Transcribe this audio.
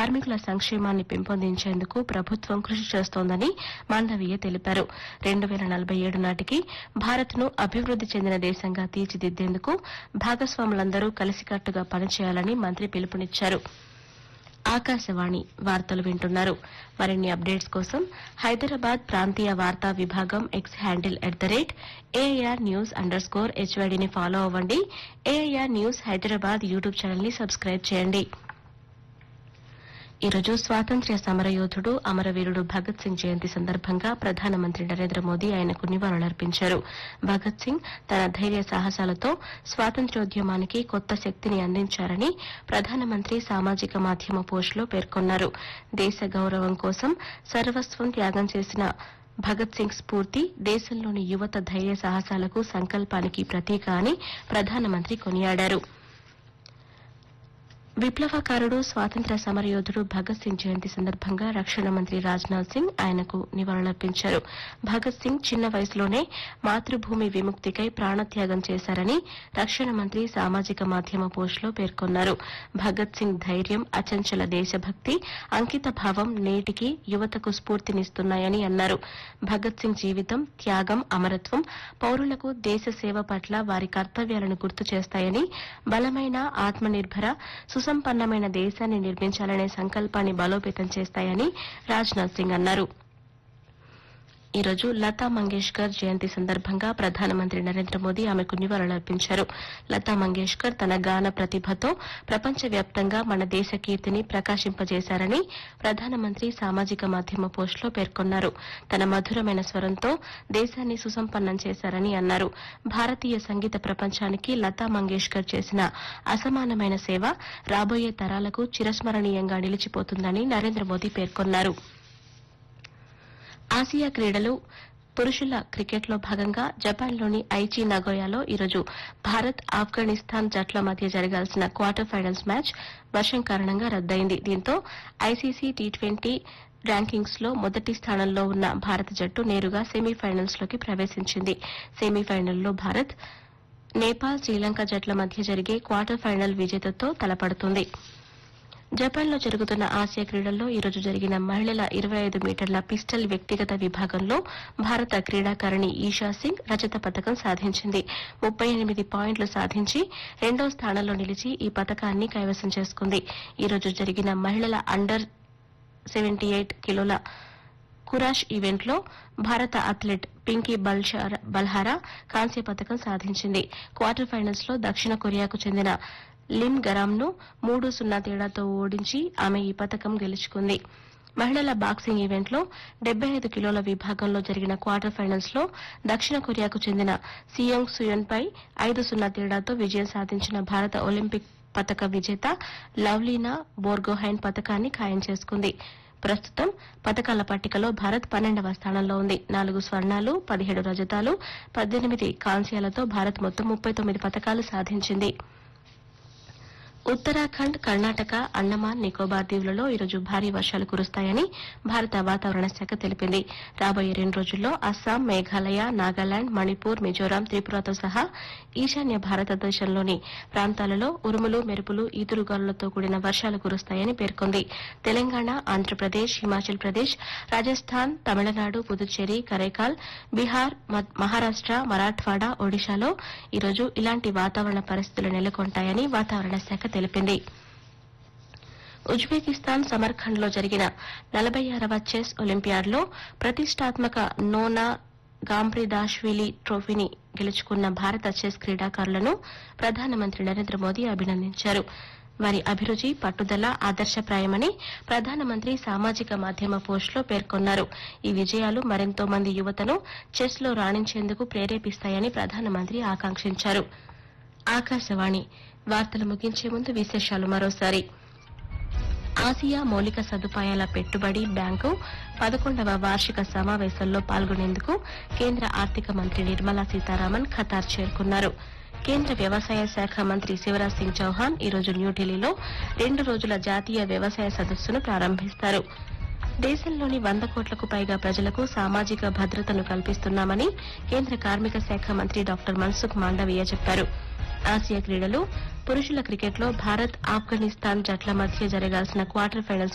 కార్మికుల సంక్షేమాన్ని పెంపొందించేందుకు ప్రభుత్వం కృషి చేస్తోందని మాండవీయ తెలిపారు రెండు వేల నలభై ఏడు నాటికి భారత్ను అభివృద్ది చెందిన దేశంగా తీర్చిదిద్దేందుకు భాగస్వాములందరూ కలిసికట్టుగా పనిచేయాలని మంత్రి పిలుపునిచ్చారు ఆకాశవాణి వార్తలు వింటున్నారు మరిన్ని అప్డేట్స్ కోసం హైదరాబాద్ ప్రాంతీయ వార్తా విభాగం X handle at the rate AIR news underscore హెచ్వైడీని ఫాలో అవ్వండి AIR news Hyderabad YouTube channel ని సబ్స్క్రైబ్ చేయండి ఈ రోజు స్వాతంత్ర్య సమరయోధుడు అమరవీరుడు భగత్ సింగ్ జయంతి సందర్భంగా ప్రధానమంత్రి నరేంద్ర మోదీ ఆయనకు నివాళులర్పించారు భగత్ సింగ్ తన ధైర్య సాహసాలతో స్వాతంత్ర్యోద్యమానికి కొత్త శక్తిని అందించారని ప్రధానమంత్రి సామాజిక మాధ్యమ పోస్టులో పేర్కొన్నారు దేశ గౌరవం కోసం సర్వస్వం త్యాగం చేసిన భగత్ సింగ్ స్ఫూర్తి దేశంలోని యువత ధైర్య సాహసాలకు సంకల్పానికి ప్రతీక అని ప్రధానమంత్రి కొనియాడారు విప్లవకారుడు స్వాతంత్ర సమరయోధుడు భగత్ సింగ్ జయంతి సందర్భంగా రక్షణ మంత్రి రాజ్నాథ్ సింగ్ ఆయనకు నివాళులర్పించారు భగత్ సింగ్ చిన్న వయసులోనే మాతృభూమి విముక్తికై ప్రాణత్యాగం చేశారని రక్షణ మంత్రి సామాజిక మాధ్యమ పోస్టులో పేర్కొన్నారు భగత్ సింగ్ ధైర్యం అచంచల దేశభక్తి అంకిత భావం నేటికి యువతకు స్ఫూర్తినిస్తున్నాయని అన్నారు భగత్ సింగ్ జీవితం త్యాగం అమరత్వం పౌరులకు దేశ సేవ పట్ల వారి కర్తవ్యాలను గుర్తు చేస్తాయని బలమైన ఆత్మనిర్భర సుసంపన్నమైన దేశాన్ని నిర్మించాలనే సంకల్పాన్ని బలోపేతం చేస్తాయని రాజ్నాథ్ సింగ్ అన్నారు ఈ రోజు లతా మంగేష్కర్ జయంతి సందర్భంగా ప్రధానమంత్రి నరేంద్ర మోదీ ఆమెకు నివాళులర్పించారు లతా మంగేష్కర్ తన గాన ప్రతిభతో ప్రపంచవ్యాప్తంగా మన దేశ కీర్తిని ప్రకాశింపజేశారని ప్రధానమంత్రి సామాజిక మాధ్యమ పోస్టులో పేర్కొన్నారు తన మధురమైన స్వరంతో దేశాన్ని సుసంపన్నం చేశారని అన్నారు భారతీయ సంగీత ప్రపంచానికి లతా మంగేష్కర్ చేసిన అసమానమైన సేవ రాబోయే తరాలకు చిరస్మరణీయంగా నిలిచిపోతుందని నరేంద్ర మోదీ పేర్కొన్నారు ఆసియా క్రీడలు పురుషుల క్రికెట్లో భాగంగా జపాన్లోని ఐచి నగోయాలో ఈరోజు భారత్ ఆఫ్ఘనిస్తాన్ జట్ల మధ్య జరగాల్సిన క్వార్టర్ ఫైనల్స్ మ్యాచ్ వర్షం కారణంగా రద్దయింది దీంతో ఐసీసీ టీ ట్వంటీ ర్యాంకింగ్స్ లో మొదటి స్థానంలో ఉన్న భారత జట్టు నేరుగా సెమీఫైనల్స్ లోకి ప్రవేశించింది సెమీఫైనల్లో భారత్ నేపాల్ శ్రీలంక జట్ల మధ్య జరిగే క్వార్టర్ ఫైనల్ విజేతతో తలపడుతుంది జపాన్ లో జరుగుతున్న ఆసియా క్రీడల్లో ఈ రోజు జరిగిన మహిళల ఇరవై ఐదు మీటర్ల పిస్టల్ వ్యక్తిగత విభాగంలో భారత క్రీడాకారిణి ఈషా సింగ్ రజత పథకం సాధించింది ముప్పై ఎనిమిది పాయింట్లు సాధించి రెండో స్థానంలో నిలిచి ఈ పథకాన్ని కైవసం చేసుకుంది ఈ రోజు జరిగిన మహిళల అండర్ సెవెంటీ ఎయిట్ కిలోల కురాష్ ఈవెంట్లో భారత అథ్లెట్ పింకీ బల్షార- బల్హారా కాంస్య పథకం సాధించింది క్వార్టర్ ఫైనల్స్ లో దక్షిణ కొరియాకు చెందిన లిమ్ గరామ్ను మూడు సున్నా తేడాతో ఓడించి ఆమె ఈ పథకం గెలుచుకుంది మహిళల బాక్సింగ్ ఈవెంట్లో డెబ్బై ఐదు కిలోల విభాగంలో జరిగిన క్వార్టర్ ఫైనల్స్ లో దక్షిణ కొరియాకు చెందిన సియోంగ్ సుయన్ పై ఐదు సున్నా తేడాతో విజయం సాధించిన భారత ఒలింపిక్ పథక విజేత లవ్లీనా బోర్గోహైన్ పథకాన్ని ఖాయం చేసుకుంది ప్రస్తుతం పథకాల పట్టికలో భారత్ పన్నెండవ స్థానంలో ఉంది నాలుగు స్వర్ణాలు పదిహేడు రజతాలు పద్దెనిమిది కాంస్యాలతో భారత్ మొత్తం ముప్పై తొమ్మిది పథకాలు సాధించింది ఉత్తరాఖండ్ కర్ణాటక అండమాన్ నికోబార్ దీవులలో ఈరోజు భారీ వర్షాలు కురుస్తాయని భారత వాతావరణ శాఖ తెలిపింది రాబోయే రెండు రోజుల్లో అస్సాం మేఘాలయ నాగాలాండ్ మణిపూర్ మిజోరాం త్రిపురతో సహా ఈశాన్య భారతదేశంలోని ప్రాంతాలలో ఉరుములు మెరుపులు ఈదురుగాలులతో కూడిన వర్షాలు కురుస్తాయని పేర్కొంది తెలంగాణ ఆంధ్రప్రదేశ్ హిమాచల్ ప్రదేశ్ రాజస్థాన్ తమిళనాడు పుదుచ్చేరి కరైకాల్ బీహార్ మ- మహారాష్ట మరాఠ్వాడా ఒడిశాలో ఈరోజు ఇలాంటి వాతావరణ పరిస్థితులు నెలకొంటాయని వాతావరణ శాఖ తెలిపింది ఉజ్బెకిస్తాన్ సమర్ఖండ్ లో జరిగిన నలభై ఆరవ చెస్ ఒలింపియాడ్లో ప్రతిష్టాత్మక నోనా గాంప్రిదాష్విలి ట్రోఫీని గెలుచుకున్న భారత చెస్ క్రీడాకారులను ప్రధానమంత్రి నరేంద్ర మోదీ అభినందించారు వారి అభిరుచి పట్టుదల ఆదర్శప్రాయమని ప్రధానమంత్రి సామాజిక మాధ్యమ పోస్టులో పేర్కొన్నారు ఈ విజయాలు మరెంతో మంది యువతను చెస్ లో రాణించేందుకు ప్రేరేపిస్తాయని ప్రధానమంత్రి ఆకాంక్షించారు ఆకాశవాణి వార్తలు ముగించే ముందు విశేషాలు మరోసారి ఆసియా మౌలిక సదుపాయాల పెట్టుబడి బ్యాంకు పదకొండవ వార్షిక సమావేశంలో పాల్గొనేందుకు కేంద్ర ఆర్థిక మంత్రి నిర్మలా సీతారామన్ ఖతార్ చేరుకున్నారు కేంద్ర వ్యవసాయ శాఖ మంత్రి శివరాజ్ సింగ్ చౌహాన్ ఈరోజు న్యూఢిల్లీలో రెండు రోజుల జాతీయ వ్యవసాయ సదస్సును ప్రారంభిస్తారు దేశంలోని వంద కోట్లకు పైగా ప్రజలకు సామాజిక భద్రతను కల్పిస్తున్నామని కేంద్ర కార్మిక శాఖ మంత్రి డాక్టర్ మన్సుఖ్ మాండవీయ చెప్పారు ఆసియా క్రీడలు పురుషుల క్రికెట్లో భారత్ ఆఫ్ఘనిస్తాన్ జట్ల మధ్య జరగాల్సిన క్వార్టర్ ఫైనల్స్